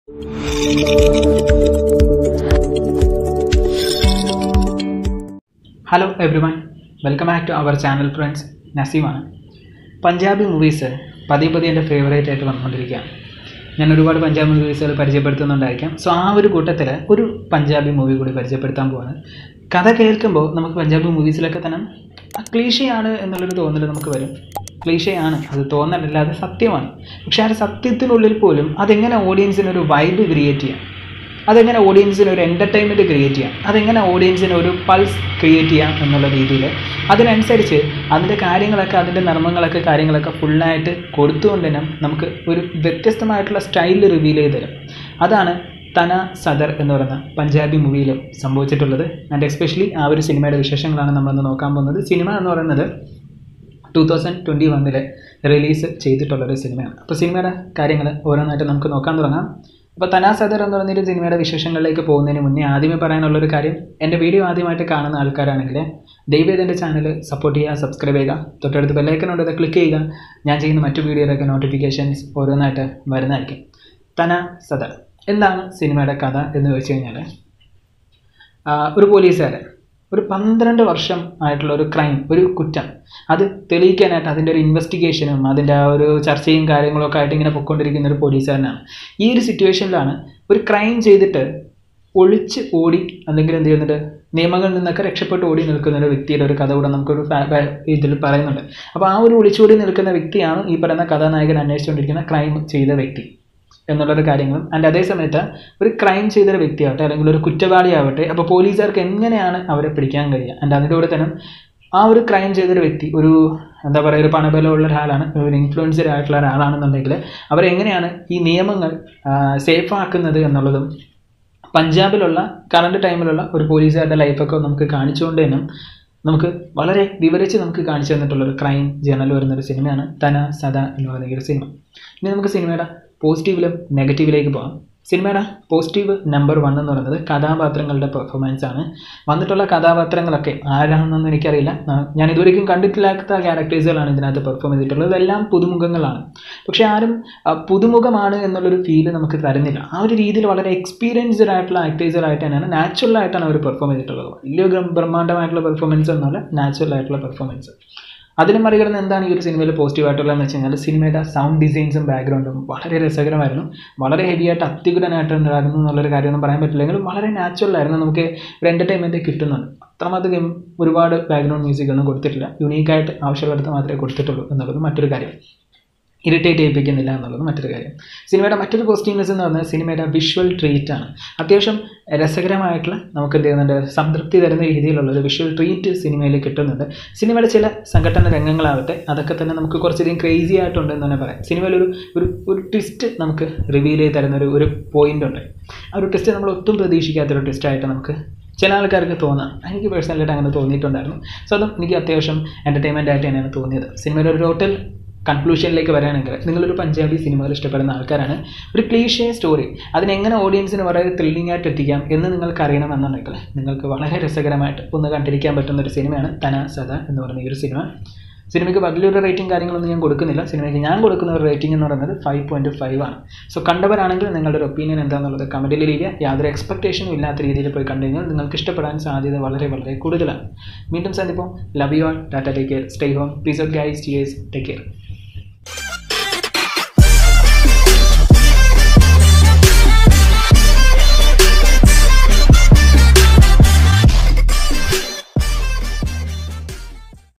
hello everyone welcome back to our channel friends നസീമാണ് Punjabi movies പതിയെ പതിയെ എൻ്റെ ഫേവറേറ്റ് ആയിട്ട് വന്നുകൊണ്ടിരിക്കുകയാണ് ഞാൻ ഒരുപാട് പഞ്ചാബി മൂവീസുകൾ പരിചയപ്പെടുത്തുന്നുണ്ടായിരിക്കാം സോ ആ ഒരു കൂട്ടത്തിൽ ഒരു പഞ്ചാബി മൂവി കൂടി പരിചയപ്പെടുത്താൻ പോവാണ് കഥ കേൾക്കുമ്പോൾ നമുക്ക് പഞ്ചാബി മൂവീസിലൊക്കെ തന്നെ ക്ലീഷയാണ് എന്നുള്ളൊരു തോന്നൽ നമുക്ക് വരും ക്ലീഷയാണ് അത് തോന്നലല്ല അത് സത്യമാണ് പക്ഷേ ആ ഒരു സത്യത്തിനുള്ളിൽ പോലും അതെങ്ങനെ ഓഡിയൻസിന് ഒരു വൈബ് ക്രിയേറ്റ് ചെയ്യാം അതെങ്ങനെ ഓഡിയൻസിന് ഒരു എൻ്റർടൈൻമെൻറ്റ് ക്രിയേറ്റ് ചെയ്യാം അതെങ്ങനെ ഓഡിയൻസിന് ഒരു പൾസ് ക്രിയേറ്റ് ചെയ്യാം എന്നുള്ള രീതിയിൽ അതിനനുസരിച്ച് അതിൻ്റെ കാര്യങ്ങളൊക്കെ അതിൻ്റെ നർമ്മങ്ങളൊക്കെ കാര്യങ്ങളൊക്കെ ഫുള്ളായിട്ട് കൊടുത്തുകൊണ്ട് തന്നെ നമുക്ക് ഒരു വ്യത്യസ്തമായിട്ടുള്ള സ്റ്റൈലിൽ റിവീൽ ചെയ്ത് തരും അതാണ് തന സദർ എന്ന് പറയുന്ന പഞ്ചാബി മൂവിയിൽ സംഭവിച്ചിട്ടുള്ളത് ആൻഡ് എസ്പെഷ്യലി ആ ഒരു സിനിമയുടെ വിശേഷങ്ങളാണ് നമ്മളിന്ന് നോക്കാൻ പോകുന്നത് സിനിമ എന്ന് പറയുന്നത് ടു തൗസൻഡ് ട്വൻറ്റി വണ്ണിൽ റിലീസ് ചെയ്തിട്ടുള്ളൊരു സിനിമയാണ് അപ്പോൾ സിനിമയുടെ കാര്യങ്ങൾ ഓരോന്നായിട്ട് നമുക്ക് നോക്കാൻ തുടങ്ങാം അപ്പോൾ തനാ സദർ എന്ന് പറഞ്ഞൊരു സിനിമയുടെ വിശേഷങ്ങളിലേക്ക് പോകുന്നതിന് മുന്നേ ആദ്യമേ പറയാനുള്ളൊരു കാര്യം എൻ്റെ വീഡിയോ ആദ്യമായിട്ട് കാണുന്ന ആൾക്കാരാണെങ്കിൽ ദയവേത് എൻ്റെ ചാനൽ സപ്പോർട്ട് ചെയ്യുക സബ്സ്ക്രൈബ് ചെയ്യുക തൊട്ടടുത്ത് ബെല്ലൈക്കനുണ്ട് അത് ക്ലിക്ക് ചെയ്യുക ഞാൻ ചെയ്യുന്ന മറ്റു വീഡിയോയിലൊക്കെ നോട്ടിഫിക്കേഷൻസ് ഓരോന്നായിട്ട് വരുന്നതായിരിക്കും തന സദർ എന്താണ് സിനിമയുടെ കഥ എന്ന് ചോദിച്ചു കഴിഞ്ഞാൽ ഒരു പോലീസുകാരൻ ഒരു പന്ത്രണ്ട് വർഷം ആയിട്ടുള്ള ഒരു ക്രൈം ഒരു കുറ്റം അത് തെളിയിക്കാനായിട്ട് അതിൻ്റെ ഒരു ഇൻവെസ്റ്റിഗേഷനും അതിൻ്റെ ആ ഒരു ചർച്ചയും കാര്യങ്ങളൊക്കെ ആയിട്ട് ഇങ്ങനെ പൊയ്ക്കൊണ്ടിരിക്കുന്ന ഒരു പോലീസുകാരനാണ് ഈ ഒരു സിറ്റുവേഷനിലാണ് ഒരു ക്രൈം ചെയ്തിട്ട് ഒളിച്ച് ഓടി അല്ലെങ്കിൽ എന്ത് ചെയ്യുന്നുണ്ട് നിയമങ്ങളിൽ നിന്നൊക്കെ രക്ഷപ്പെട്ട് ഓടി നിൽക്കുന്ന ഒരു വ്യക്തിയുടെ ഒരു കഥ കൂടെ നമുക്കൊരു ഇതിൽ പറയുന്നുണ്ട് അപ്പോൾ ആ ഒരു ഒളിച്ചോടി നിൽക്കുന്ന വ്യക്തിയാണ് ഈ പറയുന്ന കഥാനായകൻ അന്വേഷിച്ചുകൊണ്ടിരിക്കുന്ന ക്രൈം ചെയ്ത വ്യക്തി എന്നുള്ളൊരു കാര്യങ്ങളും ആൻഡ് അതേ സമയത്ത് ഒരു ക്രൈം ചെയ്തൊരു വ്യക്തിയാവട്ടെ അല്ലെങ്കിൽ ഒരു കുറ്റവാളിയാവട്ടെ അപ്പോൾ പോലീസുകാർക്ക് എങ്ങനെയാണ് അവരെ പിടിക്കാൻ കഴിയുക ആൻഡ് അതിൻ്റെ കൂടെ തന്നെ ആ ഒരു ക്രൈം ചെയ്തൊരു വ്യക്തി ഒരു എന്താ പറയുക ഒരു പണബലമുള്ള ഒരാളാണ് ഒരു ഇൻഫ്ലുവൻസർ ആയിട്ടുള്ള ഒരാളാണെന്നുണ്ടെങ്കിൽ അവരെങ്ങനെയാണ് ഈ നിയമങ്ങൾ സേഫ് ആക്കുന്നത് എന്നുള്ളതും പഞ്ചാബിലുള്ള കറണ്ട് ടൈമിലുള്ള ഒരു പോലീസുകാരുടെ ലൈഫൊക്കെ നമുക്ക് കാണിച്ചുകൊണ്ട് തന്നെ നമുക്ക് വളരെ വിവരിച്ച് നമുക്ക് കാണിച്ചു തന്നിട്ടുള്ള ഒരു ക്രൈം ജേണൽ വരുന്നൊരു സിനിമയാണ് തന സദ എന്ന് പറയുന്ന ഈ ഒരു സിനിമ ഇനി നമുക്ക് സിനിമയുടെ പോസിറ്റീവിലും നെഗറ്റീവിലേക്ക് പോകാം സിനിമയുടെ പോസിറ്റീവ് നമ്പർ വൺ എന്ന് പറയുന്നത് കഥാപാത്രങ്ങളുടെ പെർഫോമൻസ് ആണ് വന്നിട്ടുള്ള കഥാപാത്രങ്ങളൊക്കെ ആരാണെന്നൊന്നും എനിക്കറിയില്ല ഞാൻ ഇതുവരെയും കണ്ടിട്ടില്ലാത്ത ക്യാരക്ടേഴ്സുകളാണ് ഇതിനകത്ത് പെർഫോം ചെയ്തിട്ടുള്ളത് ഇതെല്ലാം പുതുമുഖങ്ങളാണ് പക്ഷേ ആരും പുതുമുഖമാണ് എന്നുള്ളൊരു ഫീല് നമുക്ക് തരുന്നില്ല ആ ഒരു രീതിയിൽ വളരെ എക്സ്പീരിയൻസ്ഡ് ആയിട്ടുള്ള ആക്ടേഴ്സുകളായിട്ട് തന്നെയാണ് നാച്ചുറൽ ആയിട്ടാണ് അവർ പെർഫോം ചെയ്തിട്ടുള്ളത് വലിയ ബ്രഹ്മാണ്ഡമായിട്ടുള്ള പെർഫോമൻസ് എന്നല്ല നാച്ചുറൽ ആയിട്ടുള്ള പെർഫോമൻസ് അതിന് മറികടന്ന് എന്താണ് ഈ ഒരു സിനിമയിൽ പോസിറ്റീവ് ആയിട്ടുള്ളതെന്ന് വെച്ച് കഴിഞ്ഞാൽ സിനിമയുടെ സൗണ്ട് ഡിസൈൻസും ബാക്ക്ഗ്രൗണ്ടും വളരെ രസകരമായിരുന്നു വളരെ ഹെവി ആയിട്ട് അത്യുഗ്രനായിട്ട് ഉണ്ടായിരുന്നു എന്നുള്ളൊരു കാര്യമൊന്നും പറയാൻ പറ്റില്ലെങ്കിലും വളരെ നാച്ചുറൽ ആയിരുന്നു നമുക്ക് ഒരു എൻ്റർടൈൻമെൻറ്റ് കിട്ടുന്നുണ്ട് അത്രമാത്രം ഒരുപാട് ബാക്ക്ഗ്രൗണ്ട് മ്യൂസിക് ഒന്നും കൊടുത്തിട്ടില്ല യുണീക്കായിട്ട് ആവശ്യമുള്ളിടത്ത് മാത്രമേ കൊടുത്തിട്ടുള്ളൂ എന്നുള്ളത് മറ്റൊരു കാര്യം ഇറിറ്റേറ്റ് ചെയ്യിപ്പിക്കുന്നില്ല എന്നുള്ളത് മറ്റൊരു കാര്യം സിനിമയുടെ മറ്റൊരു പോസിറ്റീവ്നെസ് എന്ന് പറഞ്ഞാൽ സിനിമയുടെ വിഷ്വൽ ട്രീറ്റ് ആണ് അത്യാവശ്യം രസകരമായിട്ടുള്ള നമുക്ക് എന്ത് ചെയ്യുന്നുണ്ട് സംതൃപ്തി തരുന്ന രീതിയിലുള്ള ഒരു വിഷ്വൽ ട്രീറ്റ് സിനിമയിൽ കിട്ടുന്നുണ്ട് സിനിമയുടെ ചില സംഘടന രംഗങ്ങളാവട്ടെ അതൊക്കെ തന്നെ നമുക്ക് കുറച്ചധികം ക്രേസി ആയിട്ടുണ്ട് എന്ന് തന്നെ പറയാം സിനിമയിൽ ഒരു ഒരു ഒരു ട്വിസ്റ്റ് നമുക്ക് റിവീൽ ചെയ്ത് തരുന്ന ഒരു ഒരു പോയിന്റ് ഉണ്ട് ആ ഒരു ട്വിസ്റ്റ് നമ്മൾ ഒട്ടും പ്രതീക്ഷിക്കാത്തൊരു ട്വിസ്റ്റായിട്ട് നമുക്ക് ചില ആൾക്കാർക്ക് തോന്നാം എനിക്ക് പേഴ്സണലായിട്ട് അങ്ങനെ തോന്നിയിട്ടുണ്ടായിരുന്നു സോ അതും എനിക്ക് അത്യാവശ്യം എൻ്റർടൈൻമെൻ്റ് ആയിട്ട് തന്നെയാണ് തോന്നിയത് സിനിമയുടെ ഒരു ടോട്ടൽ കൺക്ലൂഷനിലേക്ക് വരാണെങ്കിൽ നിങ്ങളൊരു പഞ്ചാബി സിനിമകൾ ഇഷ്ടപ്പെടുന്ന ആൾക്കാരാണ് ഒരു ക്ലീഷേ സ്റ്റോറി അതിനെങ്ങനെ ഓഡിയൻസിന് വളരെ ത്രില്ലിംഗ് ആയിട്ട് എത്തിക്കാം എന്ന് നിങ്ങൾക്ക് അറിയണമെന്നുണ്ടെങ്കിൽ നിങ്ങൾക്ക് വളരെ രസകരമായിട്ട് ഒന്ന് കണ്ടിരിക്കാൻ പറ്റുന്ന ഒരു സിനിമയാണ് തന സദ എന്ന് പറയുന്ന ഈ ഒരു സിനിമ സിനിമയ്ക്ക് വലിയൊരു റേറ്റിംഗ് കാര്യങ്ങളൊന്നും ഞാൻ കൊടുക്കുന്നില്ല സിനിമയ്ക്ക് ഞാൻ കൊടുക്കുന്ന ഒരു റേറ്റിംഗ് എന്ന് പറയുന്നത് ഫൈവ് പോയിൻറ്റ് ഫൈവ് ആണ് സോ കണ്ടവരാണെങ്കിൽ നിങ്ങളുടെ ഒരു ഒപ്പീനിയൻ എന്താണെന്നുള്ളത് കമൻറ്റിൽ ഇരിക്കുക യാതൊരു എക്സ്പെക്ടേഷനും ഇല്ലാത്ത രീതിയിൽ പോയി കണ്ടു കഴിഞ്ഞാൽ നിങ്ങൾക്ക് ഇഷ്ടപ്പെടാൻ സാധ്യത വളരെ വളരെ കൂടുതലാണ് വീണ്ടും സന്ദിപ്പം love you all ta-ta take care stay home peace out guys cheers take care